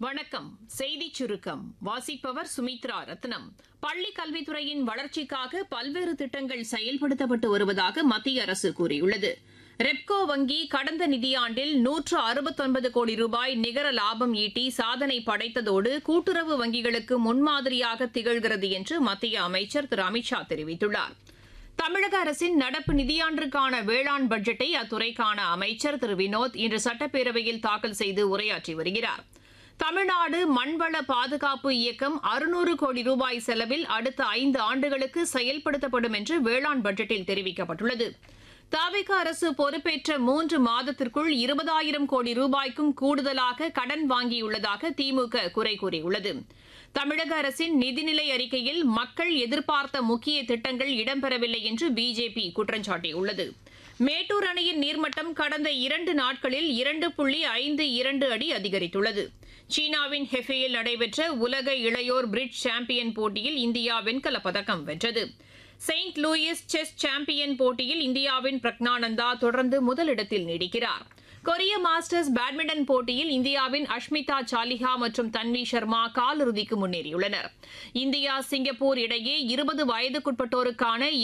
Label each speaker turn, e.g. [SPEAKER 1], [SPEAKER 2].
[SPEAKER 1] வணக்கம் செய்திச் சுருக்கம் வாசிப்பவர் சுமித்ரா ரத்னம் பள்ளிக் கல்வித்துறையின் வளர்ச்சிக்காக பல்வேறு திட்டங்கள் செயல்படுத்தப்பட்டு வருவதாக மத்திய அரசு கூறியுள்ளது ரெப்கோ வங்கி கடந்த நிதியாண்டில் நூற்று அறுபத்தொன்பது கோடி ரூபாய் நிகர லாபம் ஈட்டி சாதனை படைத்ததோடு கூட்டுறவு வங்கிகளுக்கு முன்மாதிரியாக திகழ்கிறது என்று மத்திய அமைச்சர் திரு அமித்ஷா தெரிவித்துள்ளார் தமிழக அரசின் நடப்பு நிதியாண்டிற்கான வேளாண் பட்ஜெட்டை அத்துறைக்கான அமைச்சர் திரு வினோத் இன்று சட்டப்பேரவையில் தாக்கல் செய்து உரையாற்றி வருகிறார் தமிழ்நாடு மண்வள பாதுகாப்பு இயக்கம் அறுநூறு கோடி ரூபாய் செலவில் அடுத்த ஐந்து ஆண்டுகளுக்கு செயல்படுத்தப்படும் என்று வேளாண் பட்ஜெட்டில் தெரிவிக்கப்பட்டுள்ளது தாவிக அரசு பொறுப்பேற்ற மூன்று மாதத்திற்குள் இருபதாயிரம் கோடி ரூபாய்க்கும் கூடுதலாக கடன் வாங்கியுள்ளதாக திமுக குறை கூறியுள்ளது தமிழக அரசின் நிதிநிலை அறிக்கையில் மக்கள் எதிர்பார்த்த முக்கிய திட்டங்கள் இடம்பெறவில்லை என்று பிஜேபி குற்றம் சாட்டியுள்ளது மேட்டூர் அணையின் நீர்மட்டம் கடந்த இரண்டு நாட்களில் இரண்டு புள்ளி ஐந்து இரண்டு அடி அதிகரித்துள்ளது சீனாவின் ஹெஃபேயில் நடைபெற்ற உலக இளையோர் பிரிட்ஜ் சாம்பியன் போட்டியில் இந்தியா வெண்கலப் பதக்கம் வென்றது செயின்ட் லூயிஸ் செஸ் சாம்பியன் போட்டியில் இந்தியாவின் பிரக்னானந்தா தொடர்ந்து முதலிடத்தில் நீடிக்கிறார் கொரிய மாஸ்டர்ஸ் பேட்மிண்டன் போட்டியில் இந்தியாவின் அஷ்மிதா சாலிஹா மற்றும் தன்வி சர்மா காலிறுதிக்கு முன்னேறியுள்ளனர் இந்தியா சிங்கப்பூர் இடையே இருபது வயதுக்குட்பட்டோருக்கான